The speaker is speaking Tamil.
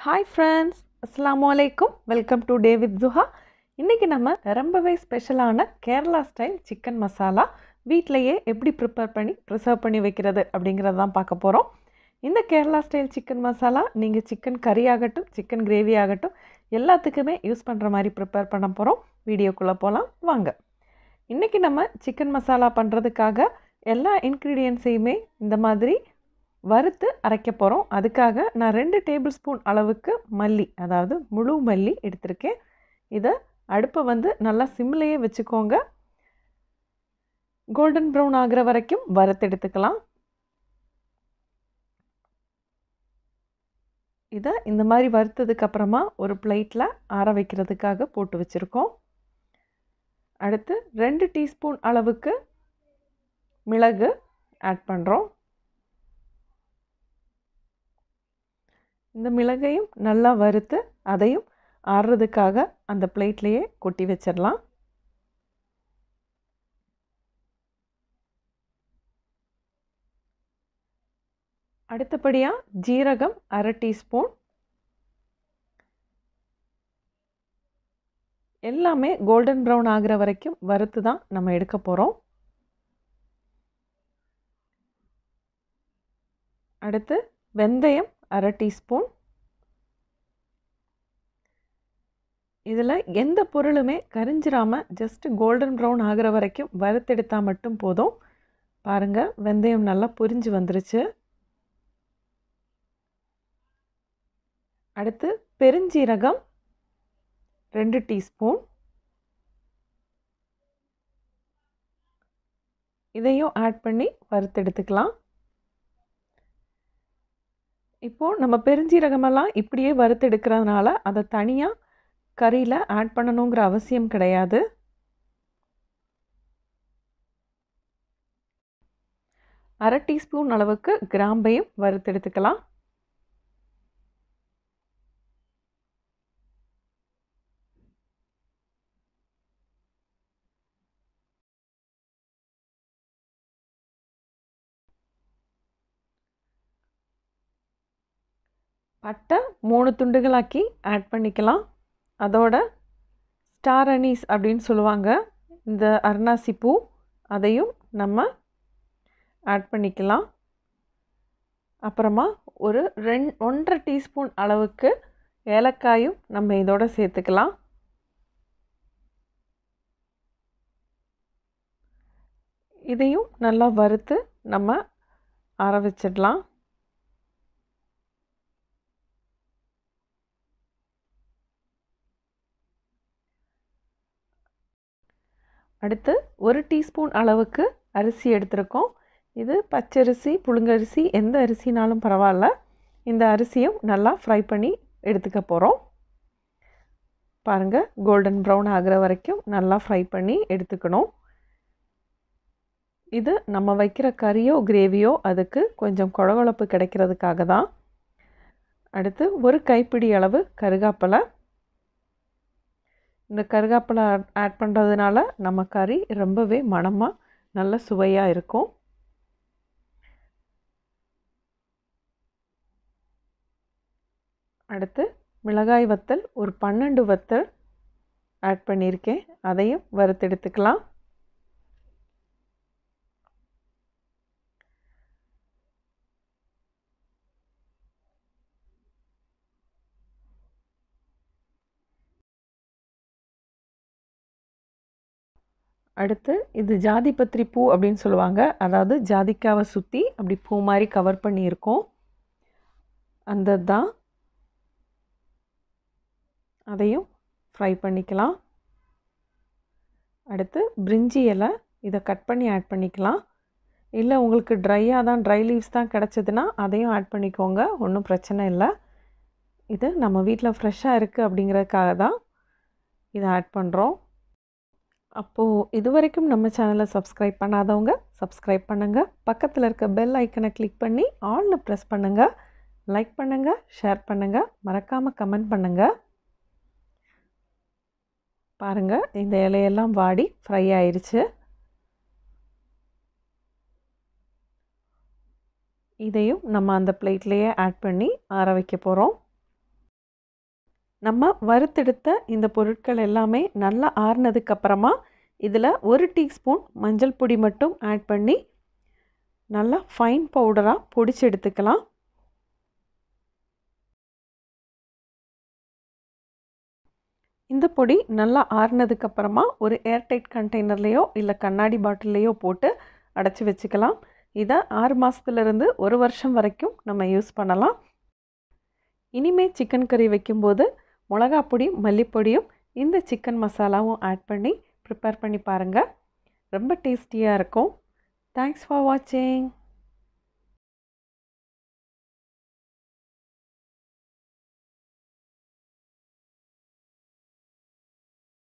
ஹாய் ஃப்ரெண்ட்ஸ் அஸ்ஸலாமு அலைக்கும் welcome to day with Juha இன்றைக்கி நம்ம ரொம்பவே ஸ்பெஷலான கேரளா ஸ்டைல் சிக்கன் மசாலா வீட்டிலையே எப்படி ப்ரிப்பேர் பண்ணி ப்ரிசர்வ் பண்ணி வைக்கிறது அப்படிங்கிறது தான் பார்க்க போகிறோம் இந்த கேரளா ஸ்டைல் சிக்கன் மசாலா நீங்கள் சிக்கன் கறி ஆகட்டும் சிக்கன் கிரேவி ஆகட்டும் எல்லாத்துக்குமே யூஸ் பண்ணுற மாதிரி ப்ரிப்பேர் பண்ண போகிறோம் வீடியோக்குள்ளே போகலாம் வாங்க இன்றைக்கி நம்ம சிக்கன் மசாலா பண்ணுறதுக்காக எல்லா இன்க்ரீடியன்ஸையுமே இந்த மாதிரி வறுத்து அரைக்க போகிறோம் அதுக்காக நான் ரெண்டு டேபிள் ஸ்பூன் அளவுக்கு மல்லி அதாவது முழு மல்லி எடுத்திருக்கேன் இதை அடுப்பை வந்து நல்லா சிம்லேயே வச்சுக்கோங்க கோல்டன் ப்ரௌன் ஆகிற வரைக்கும் வறுத்து எடுத்துக்கலாம் இதை இந்த மாதிரி வறுத்ததுக்கு அப்புறமா ஒரு பிளேட்டில் ஆற வைக்கிறதுக்காக போட்டு வச்சுருக்கோம் அடுத்து ரெண்டு டீஸ்பூன் அளவுக்கு மிளகு ஆட் பண்ணுறோம் இந்த மிளகையும் நல்லா வறுத்து அதையும் ஆறுறதுக்காக அந்த பிளேட்லேயே கொட்டி வச்சிடலாம் அடுத்தபடியாக ஜீரகம் அரை டீஸ்பூன் எல்லாமே கோல்டன் ப்ரௌன் ஆகிற வரைக்கும் வறுத்து தான் நம்ம எடுக்க போகிறோம் அடுத்து வெந்தயம் அரை டீஸ்பூன் இதில் எந்த பொருளுமே கரிஞ்சிராமல் ஜஸ்ட்டு கோல்டன் ப்ரௌன் ஆகிற வரைக்கும் வறுத்தெடுத்தால் மட்டும் போதும் பாருங்கள் வெந்தயம் நல்லா புரிஞ்சு வந்துருச்சு அடுத்து பெருஞ்சீரகம் ரெண்டு டீஸ்பூன் இதையும் ஆட் பண்ணி வறுத்தெடுத்துக்கலாம் இப்போது நம்ம பெருஞ்சீரகமெல்லாம் இப்படியே வறுத்தெடுக்கிறதுனால அதை தனியாக கறியில் ஆட் பண்ணணுங்கிற அவசியம் கிடையாது அரை டீஸ்பூன் அளவுக்கு கிராம்பையும் வறுத்தெடுத்துக்கலாம் பட்டை மூணு துண்டுகளாக்கி ஆட் பண்ணிக்கலாம் அதோட ஸ்டார் அனீஸ் அப்படின்னு சொல்லுவாங்க இந்த அருணாசி பூ அதையும் நம்ம ஆட் பண்ணிக்கலாம் அப்புறமா ஒரு ரெண் ஒன்றரை டீஸ்பூன் அளவுக்கு ஏலக்காயும் நம்ம இதோட சேர்த்துக்கலாம் இதையும் நல்லா வறுத்து நம்ம ஆற வச்சிடலாம் அடுத்து ஒரு டீஸ்பூன் அளவுக்கு அரிசி எடுத்திருக்கோம் இது பச்சரிசி புழுங்கரிசி எந்த அரிசினாலும் பரவாயில்ல இந்த அரிசியும் நல்லா ஃப்ரை பண்ணி எடுத்துக்க போகிறோம் பாருங்கள் கோல்டன் ப்ரௌன் ஆகிற வரைக்கும் நல்லா ஃப்ரை பண்ணி எடுத்துக்கணும் இது நம்ம வைக்கிற கறியோ கிரேவியோ அதுக்கு கொஞ்சம் குழகுழப்பு கிடைக்கிறதுக்காக தான் அடுத்து ஒரு கைப்பிடி அளவு கருகாப்பலை இந்த கருகாப்பிலை ஆட் பண்ணுறதுனால நம்ம கறி ரொம்பவே மணமாக நல்ல சுவையாக இருக்கும் அடுத்து மிளகாய் வத்தல் ஒரு பன்னெண்டு வத்தல் ஆட் பண்ணியிருக்கேன் அதையும் வறுத்தெடுத்துக்கலாம் அடுத்து இது ஜாதி பத்திரி பூ அப்படின்னு சொல்லுவாங்க அதாவது ஜாதிக்காவை சுற்றி அப்படி பூ மாதிரி கவர் பண்ணியிருக்கோம் அந்த தான் அதையும் ஃப்ரை பண்ணிக்கலாம் அடுத்து பிரிஞ்சி இலை இதை கட் பண்ணி ஆட் பண்ணிக்கலாம் இல்லை உங்களுக்கு ட்ரையாக தான் ட்ரை லீவ்ஸ் தான் கிடச்சதுன்னா அதையும் ஆட் பண்ணிக்கோங்க ஒன்றும் பிரச்சனை இல்லை இது நம்ம வீட்டில் ஃப்ரெஷ்ஷாக இருக்குது அப்படிங்கிறதுக்காக தான் இதை ஆட் பண்ணுறோம் அப்போது இது வரைக்கும் நம்ம சேனலை சப்ஸ்கிரைப் பண்ணாதவங்க சப்ஸ்கிரைப் பண்ணுங்கள் பக்கத்தில் இருக்க பெல் ஐக்கனை கிளிக் பண்ணி ஆல்னு ப்ரெஸ் பண்ணுங்கள் லைக் பண்ணுங்கள் ஷேர் பண்ணுங்கள் மறக்காமல் கமெண்ட் பண்ணுங்கள் பாருங்கள் இந்த இலையெல்லாம் வாடி ஃப்ரை ஆயிடுச்சு இதையும் நம்ம அந்த பிளேட்லேயே ஆட் பண்ணி ஆற வைக்க போகிறோம் நம்ம வறுத்தெடுத்த இந்த பொருட்கள் எல்லாமே நல்லா ஆறுனதுக்கப்புறமா இதில் ஒரு டீஸ்பூன் மஞ்சள் பொடி மட்டும் ஆட் பண்ணி நல்லா ஃபைன் பவுடராக பொடிச்சு எடுத்துக்கலாம் இந்த பொடி நல்லா ஆறுனதுக்கப்புறமா ஒரு ஏர்டைட் கண்டெய்னர்லேயோ இல்லை கண்ணாடி பாட்டில்லையோ போட்டு அடைச்சி வச்சுக்கலாம் இதை ஆறு மாதத்துலேருந்து ஒரு வருஷம் வரைக்கும் நம்ம யூஸ் பண்ணலாம் இனிமேல் சிக்கன் கறி வைக்கும்போது மிளகா பொடி மல்லிப்பொடியும் இந்த சிக்கன் மசாலாவும் ஆட் பண்ணி ப்ரிப்பேர் பண்ணி பாருங்கள் ரொம்ப டேஸ்டியாக இருக்கும் தேங்க்ஸ் ஃபார் வாட்சிங்